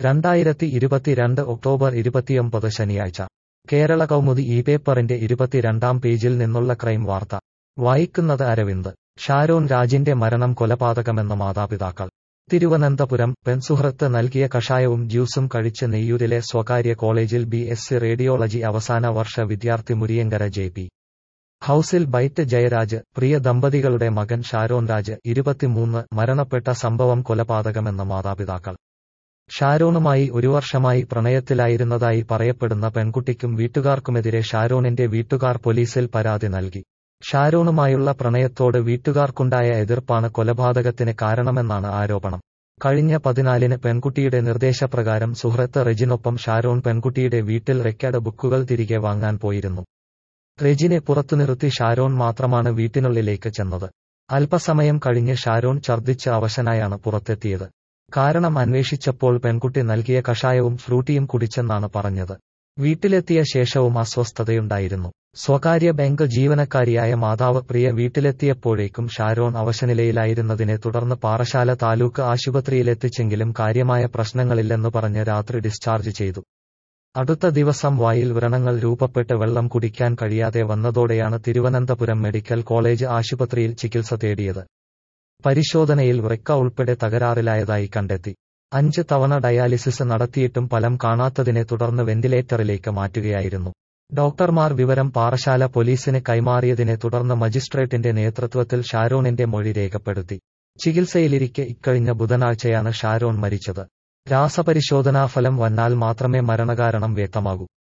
രണ്ടായിരത്തി ഇരുപത്തിരണ്ട് ഒക്ടോബർ ഇരുപത്തിയൊമ്പത് ശനിയാഴ്ച കേരള കൗമുദി ഈ പേപ്പറിന്റെ ഇരുപത്തിരണ്ടാം പേജിൽ നിന്നുള്ള ക്രൈം വാർത്ത വായിക്കുന്നത് അരവിന്ദ് ഷാരോൺ രാജിന്റെ മരണം കൊലപാതകമെന്ന മാതാപിതാക്കൾ തിരുവനന്തപുരം പെൺസുഹൃത്ത് നൽകിയ കഷായവും ജ്യൂസും കഴിച്ച് നെയ്യൂരിലെ സ്വകാര്യ കോളേജിൽ ബി എസ് സി റേഡിയോളജി അവസാന വർഷ വിദ്യാർത്ഥി മുരിയങ്കര ജെ പി ഹൌസിൽ ബൈറ്റ് ജയരാജ് പ്രിയ ദമ്പതികളുടെ മകൻ ഷാരോൺ രാജ് ഇരുപത്തിമൂന്ന് മരണപ്പെട്ട സംഭവം കൊലപാതകമെന്ന മാതാപിതാക്കൾ ഷാരോണുമായി ഒരു വർഷമായി പ്രണയത്തിലായിരുന്നതായി പറയപ്പെടുന്ന പെൺകുട്ടിക്കും വീട്ടുകാർക്കുമെതിരെ ഷാരോണിന്റെ വീട്ടുകാർ പോലീസിൽ പരാതി നൽകി ഷാരോണുമായുള്ള പ്രണയത്തോട് വീട്ടുകാർക്കുണ്ടായ എതിർപ്പാണ് കൊലപാതകത്തിന് കാരണമെന്നാണ് ആരോപണം കഴിഞ്ഞ പതിനാലിന് പെൺകുട്ടിയുടെ നിർദ്ദേശപ്രകാരം സുഹൃത്ത് റെജിനൊപ്പം ഷാരോൺ പെൺകുട്ടിയുടെ വീട്ടിൽ റെക്കോർഡ് ബുക്കുകൾ തിരികെ വാങ്ങാൻ പോയിരുന്നു റെജിനെ പുറത്തു നിർത്തി ഷാരോൺ മാത്രമാണ് വീട്ടിനുള്ളിലേക്ക് ചെന്നത് അല്പസമയം കഴിഞ്ഞ് ഷാരോൺ ഛർദ്ദിച്ച് അവശനായാണ് പുറത്തെത്തിയത് കാരണം അന്വേഷിച്ചപ്പോൾ പെൺകുട്ടി നൽകിയ കഷായവും ഫ്രൂട്ടിയും കുടിച്ചെന്നാണ് പറഞ്ഞത് വീട്ടിലെത്തിയ ശേഷവും അസ്വസ്ഥതയുണ്ടായിരുന്നു സ്വകാര്യ ബാങ്ക് ജീവനക്കാരിയായ മാതാവ് പ്രിയ വീട്ടിലെത്തിയപ്പോഴേക്കും ഷാരോൺ അവശനിലയിലായിരുന്നതിനെ തുടർന്ന് പാറശാല താലൂക്ക് ആശുപത്രിയിലെത്തിച്ചെങ്കിലും കാര്യമായ പ്രശ്നങ്ങളില്ലെന്ന് പറഞ്ഞ് രാത്രി ഡിസ്ചാർജ് ചെയ്തു അടുത്ത ദിവസം വായിൽ വ്രണങ്ങൾ രൂപപ്പെട്ട് വെള്ളം കുടിക്കാൻ കഴിയാതെ വന്നതോടെയാണ് തിരുവനന്തപുരം മെഡിക്കൽ കോളേജ് ആശുപത്രിയിൽ ചികിത്സ തേടിയത് പരിശോധനയിൽ വൃക്ക ഉൾപ്പെടെ തകരാറിലായതായി കണ്ടെത്തി അഞ്ച് തവണ ഡയാലിസിസ് നടത്തിയിട്ടും ഫലം കാണാത്തതിനെ തുടർന്ന് വെന്റിലേറ്ററിലേക്ക് മാറ്റുകയായിരുന്നു ഡോക്ടർമാർ വിവരം പാറശാല പോലീസിന് കൈമാറിയതിനെ തുടർന്ന് മജിസ്ട്രേറ്റിന്റെ നേതൃത്വത്തിൽ ഷാരോണിന്റെ മൊഴി രേഖപ്പെടുത്തി ചികിത്സയിലിരിക്കെ ഇക്കഴിഞ്ഞ ബുധനാഴ്ചയാണ് ഷാരോൺ മരിച്ചത് രാസപരിശോധനാഫലം വന്നാൽ മാത്രമേ മരണകാരണം വ്യക്തമാകൂ